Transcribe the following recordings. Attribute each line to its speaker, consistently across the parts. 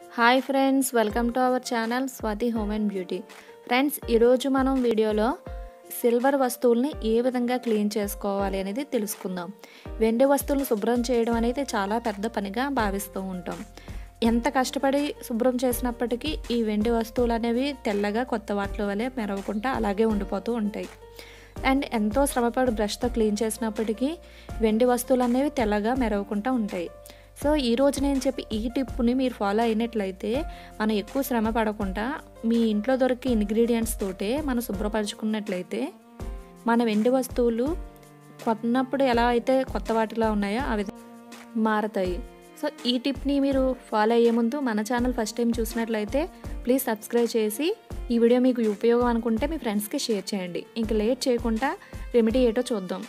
Speaker 1: hi friends welcome to our channel Swathi home and beauty friends ఈరోజు మనం వీడియోలో silver వస్తువుల్ని ఏ విధంగా క్లీన్ చేసుకోవాలి అనేది తెలుసుకుందాం వెండి వస్తువులను శుభ్రం చేయడం అనేది చాలా పెద్ద పనిగా భావిస్తూ ఉంటాం ఎంత కష్టపడి శుభ్రం చేసినప్పటికీ ఈ వెండి వస్తువులు అనేవి తెల్లగా కొత్త వాటిల వలె మెరవకుండా అలాగే ఉండిపోతూ ఉంటాయి అండ్ ఎంతో శ్రమపడి బ్రష్తో క్లీన్ చేసినప్పటికీ వెండి వస్తువులు అనేవి తెల్లగా మెరవకుండా ఉంటాయి సో ఈ రోజు నేను చెప్పి ఈ టిప్ని మీరు ఫాలో అయినట్లయితే మనం ఎక్కువ శ్రమ పడకుండా మీ ఇంట్లో దొరికే ఇంగ్రీడియంట్స్ తోటే మనం శుభ్రపరచుకున్నట్లయితే మన వెండి వస్తువులు కొన్నప్పుడు ఎలా అయితే కొత్త వాటిలా ఉన్నాయో ఆ విధంగా మారతాయి సో ఈ టిప్ని మీరు ఫాలో అయ్యే ముందు మన ఛానల్ ఫస్ట్ టైం చూసినట్లయితే ప్లీజ్ సబ్స్క్రైబ్ చేసి ఈ వీడియో మీకు ఉపయోగం అనుకుంటే మీ ఫ్రెండ్స్కి షేర్ చేయండి ఇంక లేట్ చేయకుండా రెమెడీ ఏంటో చూద్దాం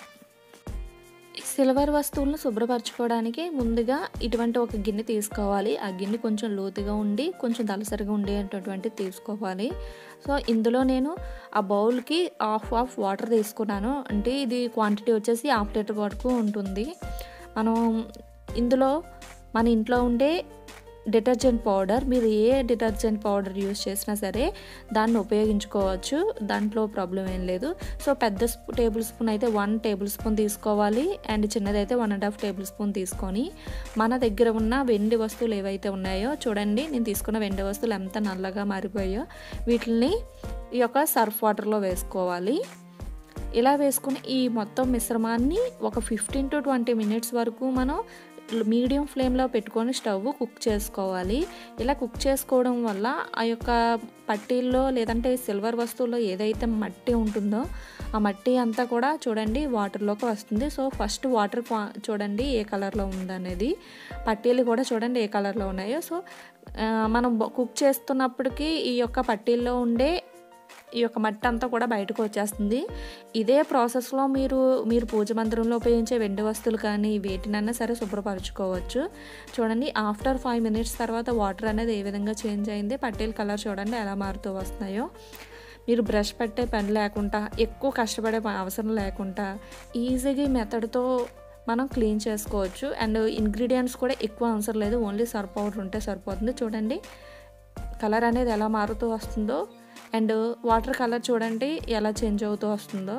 Speaker 1: సిల్వర్ వస్తువులను శుభ్రపరచుకోవడానికి ముందుగా ఇటువంటి ఒక గిన్నె తీసుకోవాలి ఆ గిన్నె కొంచెం లోతుగా ఉండి కొంచెం దలసరిగా ఉండేటటువంటిది తీసుకోవాలి సో ఇందులో నేను ఆ బౌల్కి హాఫ్ హాఫ్ వాటర్ తీసుకున్నాను అంటే ఇది క్వాంటిటీ వచ్చేసి హాఫ్ లీటర్ వరకు ఉంటుంది మనం ఇందులో మన ఇంట్లో ఉండే డిటర్జెంట్ పౌడర్ మీరు ఏ డిటర్జెంట్ పౌడర్ యూస్ చేసినా సరే దాన్ని ఉపయోగించుకోవచ్చు దాంట్లో ప్రాబ్లం ఏం లేదు సో పెద్ద స్పూ టేబుల్ స్పూన్ అయితే వన్ టేబుల్ స్పూన్ తీసుకోవాలి అండ్ చిన్నదైతే one and half tablespoon తీసుకొని మన దగ్గర ఉన్న వెండి వస్తువులు ఏవైతే ఉన్నాయో చూడండి నేను తీసుకున్న వెండి వస్తువులు ఎంత నల్లగా మారిపోయాయో వీటిని ఈ యొక్క సర్ఫ్ వాటర్లో వేసుకోవాలి ఇలా వేసుకుని ఈ మొత్తం మిశ్రమాన్ని ఒక ఫిఫ్టీన్ టు ట్వంటీ మినిట్స్ వరకు మనం మీడియం ఫ్లేమ్లో పెట్టుకొని స్టవ్ కుక్ చేసుకోవాలి ఇలా కుక్ చేసుకోవడం వల్ల ఆ యొక్క పట్టీల్లో లేదంటే సిల్వర్ వస్తువుల్లో ఏదైతే మట్టి ఉంటుందో ఆ మట్టి అంతా కూడా చూడండి వాటర్లోకి వస్తుంది సో ఫస్ట్ వాటర్ చూడండి ఏ కలర్లో ఉందనేది పట్టీలు కూడా చూడండి ఏ కలర్లో ఉన్నాయో సో మనం కుక్ చేస్తున్నప్పటికీ ఈ యొక్క పట్టీల్లో ఉండే ఈ యొక్క మట్టి అంతా కూడా బయటకు వచ్చేస్తుంది ఇదే ప్రాసెస్లో మీరు మీరు పూజ మందిరంలో ఉపయోగించే వెండి వస్తువులు కానీ వేటినైనా సరే శుభ్రపరచుకోవచ్చు చూడండి ఆఫ్టర్ ఫైవ్ మినిట్స్ తర్వాత వాటర్ అనేది ఏ విధంగా చేంజ్ అయింది పట్టేల కలర్ చూడండి ఎలా మారుతూ వస్తున్నాయో మీరు బ్రష్ పెట్టే పని లేకుండా ఎక్కువ కష్టపడే అవసరం లేకుండా ఈజీగా ఈ మెథడ్తో మనం క్లీన్ చేసుకోవచ్చు అండ్ ఇంగ్రీడియంట్స్ కూడా ఎక్కువ అవసరం లేదు ఓన్లీ సర్ఫ్ పౌడర్ ఉంటే సరిపోతుంది చూడండి కలర్ అనేది ఎలా మారుతూ వస్తుందో అండ్ వాటర్ కలర్ చూడండి ఎలా చేంజ్ అవుతూ వస్తుందో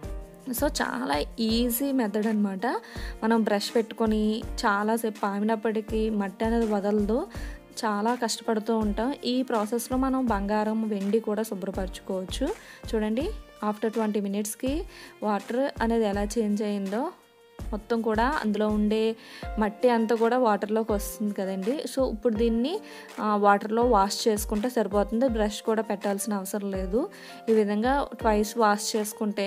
Speaker 1: సో చాలా ఈజీ మెథడ్ అనమాట మనం బ్రష్ పెట్టుకొని చాలాసేపు పామినప్పటికీ మట్టి అనేది వదలదు చాలా కష్టపడుతూ ఉంటాం ఈ ప్రాసెస్లో మనం బంగారం వెండి కూడా శుభ్రపరచుకోవచ్చు చూడండి ఆఫ్టర్ ట్వంటీ మినిట్స్కి వాటర్ అనేది ఎలా చేంజ్ అయిందో మొత్తం కూడా అందులో ఉండే మట్టి అంతా కూడా వాటర్లోకి వస్తుంది కదండి సో ఇప్పుడు దీన్ని వాటర్లో వాష్ చేసుకుంటే సరిపోతుంది బ్రష్ కూడా పెట్టాల్సిన అవసరం లేదు ఈ విధంగా ట్వైస్ వాష్ చేసుకుంటే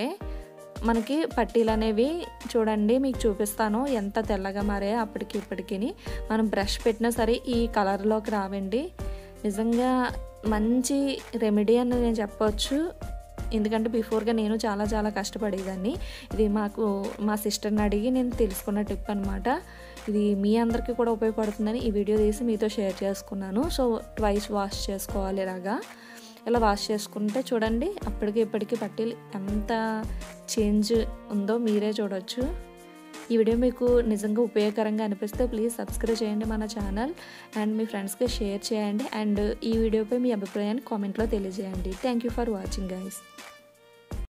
Speaker 1: మనకి పట్టీలు అనేవి చూడండి మీకు చూపిస్తాను ఎంత తెల్లగా మారాయో అప్పటికి ఇప్పటికి మనం బ్రష్ పెట్టినా సరే ఈ కలర్లోకి రావండి నిజంగా మంచి రెమెడీ అని నేను చెప్పవచ్చు ఎందుకంటే బిఫోర్గా నేను చాలా చాలా కష్టపడేదాన్ని ఇది మాకు మా సిస్టర్ని అడిగి నేను తెలుసుకున్న టిప్ అనమాట ఇది మీ అందరికీ కూడా ఉపయోగపడుతుందని ఈ వీడియో తీసి మీతో షేర్ చేసుకున్నాను సో ట్వైస్ వాష్ చేసుకోవాలి ఇలాగా ఇలా వాష్ చేసుకుంటే చూడండి అప్పటికి ఇప్పటికి పట్టీలు ఎంత చేంజ్ ఉందో మీరే చూడొచ్చు ఈ వీడియో మీకు నిజంగా ఉపయోగకరంగా అనిపిస్తే ప్లీజ్ సబ్స్క్రైబ్ చేయండి మన ఛానల్ అండ్ మీ ఫ్రెండ్స్కి షేర్ చేయండి అండ్ ఈ వీడియోపై మీ అభిప్రాయాన్ని కామెంట్లో తెలియజేయండి thank you for watching guys